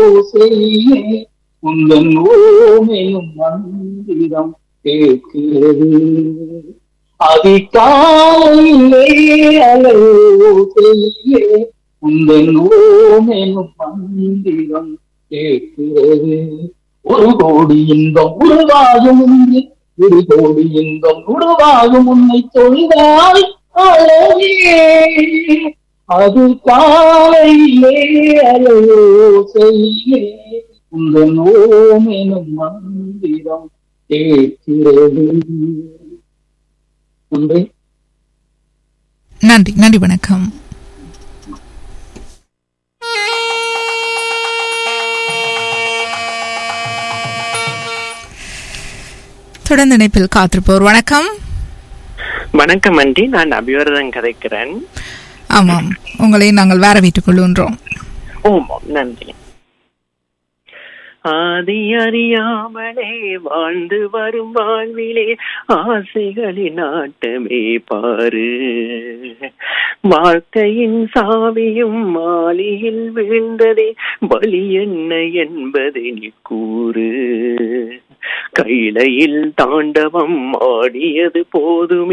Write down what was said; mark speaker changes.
Speaker 1: ஓசையிலே உந்தன் ஓமையும் மந்திரம் கேட்கிறது அதிகாலையிலே அலையோசையிலே உந்தன் ஓமையும் மந்திரம் கேட்கிறது ஒரு கோடி இன்பம் உருவாகும் உன்னை ஒரு கோடி இன்பம் உருவாகும் உன்னை தொழுதால் அழகே அது காலையிலே அலையோசையிலே உங்கள் ஓமெனும் மந்திரம் கேட்கிறது நன்றி
Speaker 2: நன்றி நன்றி வணக்கம் தொடர்ந்து இணைப்பில் காத்திருப்போர் வணக்கம்
Speaker 3: வணக்கம் அண்டி நான் அபிவரதன் கதைக்கிறேன்
Speaker 2: ஆமாம் உங்களை நாங்கள் வேற வீட்டுக் கொள்கின்றோம்
Speaker 3: ஓமாம் நன்றி ஆதி அறியாமலே வாழ்ந்து வரும் வாழ்விலே ஆசைகளின் ஆட்டமே பாரு வாழ்க்கையின் சாவியும் மாலியில் விழுந்ததே பலி என்ன என்பதை நீ கூறு கைலையில் தாண்டவம் ஆடியது போதுமே